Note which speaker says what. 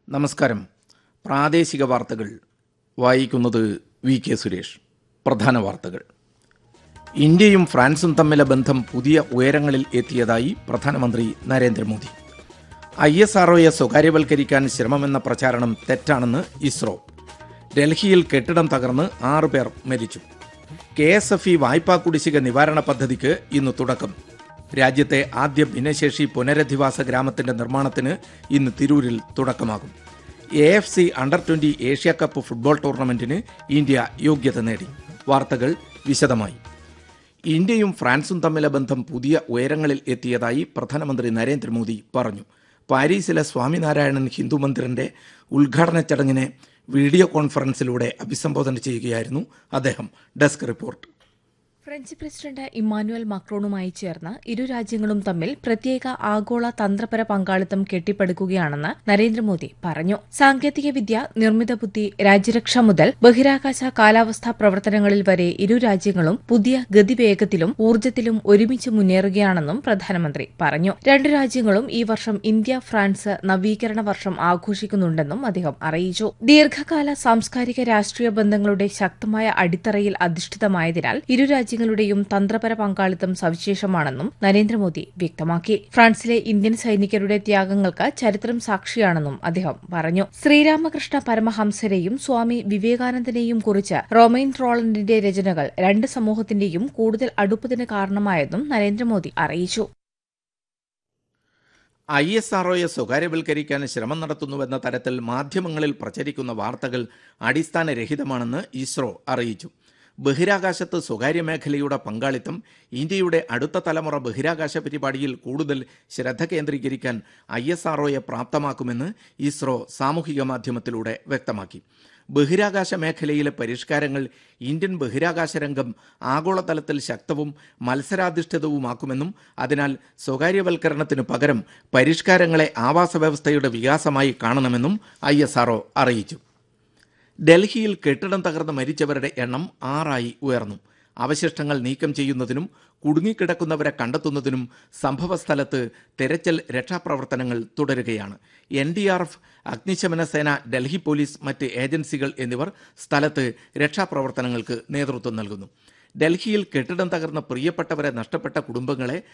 Speaker 1: നമസ്കാരം പ്രാദേശിക വാർത്തകൾ വായിക്കുന്നത് വി കെ സുരേഷ് പ്രധാന വാർത്തകൾ ഇന്ത്യയും ഫ്രാൻസും തമ്മിലെ ബന്ധം പുതിയ ഉയരങ്ങളിൽ എത്തിയതായി പ്രധാനമന്ത്രി നരേന്ദ്രമോദി ഐ എസ് ആർഒയെ സ്വകാര്യവൽക്കരിക്കാൻ ശ്രമമെന്ന പ്രചാരണം തെറ്റാണെന്ന് ഇസ്രോ ഡൽഹിയിൽ കെട്ടിടം തകർന്ന് ആറ് പേർ മരിച്ചു കെ എസ് എഫ് ഇ വായ്പാ കുടിശ്ശിക നിവാരണ പദ്ധതിക്ക് ഇന്ന് തുടക്കം രാജ്യത്തെ ആദ്യ ഭിന്നശേഷി പുനരധിവാസ ഗ്രാമത്തിന്റെ നിർമ്മാണത്തിന് ഇന്ന് തിരൂരിൽ തുടക്കമാകും A F C under twenty Asia cup football ടൂർണമെന്റിന് ഇന്ത്യ യോഗ്യത നേടി വാർത്തകൾ വിശദമായി ഇന്ത്യയും ഫ്രാൻസും തമ്മിലെ ബന്ധം പുതിയ ഉയരങ്ങളിൽ എത്തിയതായി പ്രധാനമന്ത്രി നരേന്ദ്രമോദി പറഞ്ഞു പാരീസിലെ സ്വാമിനാരായണൻ ഹിന്ദു മന്ദിറിന്റെ ഉദ്ഘാടന ചടങ്ങിനെ വീഡിയോ കോൺഫറൻസിലൂടെ അഭിസംബോധന ചെയ്യുകയായിരുന്നു അദ്ദേഹം desk report
Speaker 2: French president Emmanuel മക്രോണുമായി ചേർന്ന് ഇരു രാജ്യങ്ങളും തമ്മിൽ പ്രത്യേക ആഗോള തന്ത്രപര പങ്കാളിത്തം കെട്ടിപ്പടുക്കുകയാണെന്ന് നരേന്ദ്രമോദി പറഞ്ഞു സാങ്കേതികവിദ്യ നിർമ്മിത ബുദ്ധി രാജ്യരക്ഷ മുതൽ ബഹിരാകാശ കാലാവസ്ഥാ പ്രവർത്തനങ്ങളിൽ വരെ ഇരു രാജ്യങ്ങളും പുതിയ ഗതിവേഗത്തിലും ഊർജ്ജത്തിലും ഒരുമിച്ച് മുന്നേറുകയാണെന്നും പ്രധാനമന്ത്രി പറഞ്ഞു രണ്ടു രാജ്യങ്ങളും ഈ വർഷം ഇന്ത്യ ഫ്രാൻസ് നവീകരണ വർഷം ആഘോഷിക്കുന്നുണ്ടെന്നും അദ്ദേഹം അറിയിച്ചു ദീർഘകാല സാംസ്കാരിക രാഷ്ട്രീയ ബന്ധങ്ങളുടെ ശക്തമായ അടിത്തറയിൽ അധിഷ്ഠിതമായതിനാൽ ഇരു രാജ്യങ്ങളുടെയും തന്ത്രപര പങ്കാളിത്തം സവിശേഷമാണെന്നും നരേന്ദ്രമോദി വ്യക്തമാക്കി ഫ്രാൻസിലെ ഇന്ത്യൻ സൈനികരുടെ ത്യാഗങ്ങൾക്ക് ചരിത്രം സാക്ഷിയാണെന്നും അദ്ദേഹം പറഞ്ഞു ശ്രീരാമകൃഷ്ണ പരമഹംസരെയും സ്വാമി വിവേകാനന്ദനെയും കുറിച്ച് റോമൈൻ റോളണ്ടിന്റെ രചനകൾ രണ്ട് സമൂഹത്തിന്റെയും കൂടുതൽ അടുപ്പത്തിന് കാരണമായെന്നും നരേന്ദ്രമോദി അറിയിച്ചു
Speaker 1: ഐ എസ് ആർഒയെ സ്വകാര്യവൽക്കരിക്കാൻ ശ്രമം നടത്തുന്നുവെന്ന തരത്തിൽ മാധ്യമങ്ങളിൽ പ്രചരിക്കുന്ന വാർത്തകൾ അടിസ്ഥാനരഹിതമാണെന്ന് ഇസ്രോ അറിയിച്ചു ബഹിരാകാശത്ത് സ്വകാര്യ മേഖലയുടെ പങ്കാളിത്തം ഇന്ത്യയുടെ അടുത്ത തലമുറ ബഹിരാകാശ പരിപാടിയിൽ കൂടുതൽ ശ്രദ്ധ കേന്ദ്രീകരിക്കാൻ ഐ എസ് ആർഒയെ പ്രാപ്തമാക്കുമെന്ന് ഇസ്രോ സാമൂഹിക മാധ്യമത്തിലൂടെ വ്യക്തമാക്കി ബഹിരാകാശ മേഖലയിലെ പരിഷ്കാരങ്ങൾ ഇന്ത്യൻ ബഹിരാകാശ രംഗം ആഗോളതലത്തിൽ ശക്തവും മത്സരാധിഷ്ഠിതവുമാക്കുമെന്നും അതിനാൽ സ്വകാര്യവൽക്കരണത്തിനു പകരം പരിഷ്കാരങ്ങളെ ആവാസ വ്യവസ്ഥയുടെ വികാസമായി കാണണമെന്നും ഐ അറിയിച്ചു ഡൽഹിയിൽ കെട്ടിടം തകർന്ന് മരിച്ചവരുടെ എണ്ണം ആറായി ഉയർന്നു അവശിഷ്ടങ്ങൾ നീക്കം ചെയ്യുന്നതിനും കുടുങ്ങിക്കിടക്കുന്നവരെ കണ്ടെത്തുന്നതിനും സംഭവസ്ഥലത്ത് തെരച്ചിൽ രക്ഷാപ്രവർത്തനങ്ങൾ തുടരുകയാണ് എൻ ഡി ആർ എഫ് അഗ്നിശമന സേന ഡൽഹി പോലീസ് മറ്റ് ഏജൻസികൾ എന്നിവർ സ്ഥലത്ത് രക്ഷാപ്രവർത്തനങ്ങൾക്ക് നേതൃത്വം നൽകുന്നു ഡൽഹിയിൽ കെട്ടിടം തകർന്ന് പ്രിയപ്പെട്ടവരെ നഷ്ടപ്പെട്ട കുടുംബങ്ങളെ